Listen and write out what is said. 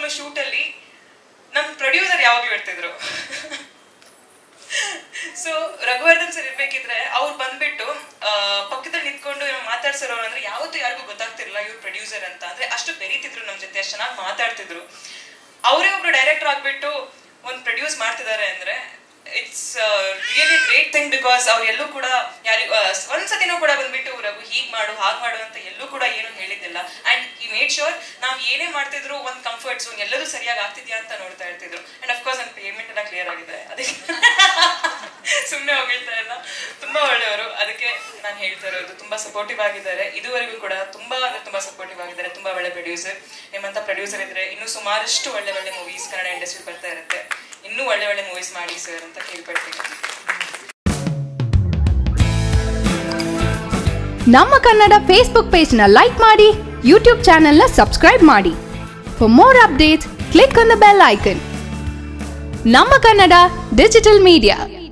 ಮಾಡೋ ಶೂಟಲ್ಲಿ ನಮ್ಮ ಪ್ರೊಡ್ಯೂಸರ್ ಯಾವಾಗಲೂ ಇರ್ತಿದ್ರು ಸೊ ರಘುವರ್ಧನ್ ಸರ್ ಇರ್ಬೇಕಿದ್ರೆ ಅವ್ರು ಬಂದ್ಬಿಟ್ಟು ಆ, ಪಕ್ಕದಲ್ಲಿ ನಿಂತ್ಕೊಂಡು ಏನೋ ಮಾತಾಡ್ಸಿರೋರು ಅಂದ್ರೆ ಯಾವತ್ತೂ ಯಾರಿಗೂ ಗೊತ್ತಾಗ್ತಿರ್ಲಿಲ್ಲ ಇವ್ರು ಪ್ರೊಡ್ಯೂಸರ್ ಅಂತ ಅಂದ್ರೆ ಅಷ್ಟು ಬೆರೀತಿದ್ರು ನಮ್ ಜೊತೆ ಅಷ್ಟು ಚೆನ್ನಾಗಿ ಮಾತಾಡ್ತಿದ್ರು ಅವರೇ ಒಬ್ರು ಡೈರೆಕ್ಟರ್ ಆಗ್ಬಿಟ್ಟು ಒಂದು ಪ್ರೊಡ್ಯೂಸ್ ಮಾಡ್ತಿದ್ದಾರೆ ಅಂದ್ರೆ it's really great thing because ಅವ್ರು ಎಲ್ಲೂ ಕೂಡ ಯಾರಿಗೂ ಒಂದ್ಸತಿನೂ ಕೂಡ ಬಂದ್ಬಿಟ್ಟು ರಘು ಹೀಗ್ ಮಾಡು ಹಾಗ್ ಮಾಡು ಅಂತ ಎಲ್ಲೂ ಕೂಡ ಏನು ಹೇಳಿದ್ದಿಲ್ಲ ಅಂಡ್ ಈ ಮೇಡ್ ಶೋರ್ ನಾವ್ ಏನೇ ಮಾಡ್ತಿದ್ರು ಒಂದ್ ಕಂಫರ್ಟ್ ಝೋನ್ ಎಲ್ಲದೂ ಸರಿಯಾಗಿ ಆಗ್ತಿದ್ಯಾ ಅಂತ ನೋಡ್ತಾ ಇರ್ತಿದ್ರು ಅಂಡ್ ಅಫ್ಕೋರ್ಸ್ ನನ್ನ ಪೇಮೆಂಟ್ ಎಲ್ಲ ಕ್ಲಿಯರ್ ಆಗಿದೆ ಅದಕ್ಕೆ ಸುಮ್ಮನೆ ಹೋಗಿರ್ತಾ ಇಲ್ಲ ತುಂಬಾ ಒಳ್ಳೆಯವರು ಅದಕ್ಕೆ ನಾನು ಹೇಳ್ತಾ ಇರೋದು ತುಂಬಾ ಸಪೋರ್ಟಿವ್ ಆಗಿದ್ದಾರೆ ಇದುವರೆಗೂ ಕೂಡ ತುಂಬಾ ಅಂದ್ರೆ ತುಂಬಾ ಸಪೋರ್ಟಿವ್ ಆಗಿದ್ದಾರೆ ತುಂಬಾ ಒಳ್ಳೆ ಪ್ರೊಡ್ಯೂಸರ್ ನಿಮ್ಮಂತ ಪ್ರೊಡ್ಯೂಸರ್ ಇದ್ರೆ ಇನ್ನೂ ಸುಮಾರಷ್ಟು ಒಳ್ಳೆ ಒಳ್ಳೆ ಮೂವೀಸ್ ಕನ್ನಡ ಇಂಡಸ್ಟ್ರಿ ಬರ್ತಾ ಇರುತ್ತೆ ಇನ್ನೂ ಒಳ್ಳೆ ಒಳ್ಳೆ ಮೂವೀಸ್ ಮಾಡಿ ಸರ್ ಅಂತ ಕೇಳ್ಕೊಳ್ತೀನಿ ನಮ್ಮ ಕನ್ನಡ ಫೇಸ್ಬುಕ್ ಪೇಜ್ನ ಲೈಕ್ ಮಾಡಿ ಯೂಟ್ಯೂಬ್ ಚಾನೆಲ್ನ ಸಬ್ಸ್ಕ್ರೈಬ್ ಮಾಡಿ for more updates click on the bell icon ನಮ್ಮ ಕನ್ನಡ ಡಿಜಿಟಲ್ ಮೀಡಿಯಾ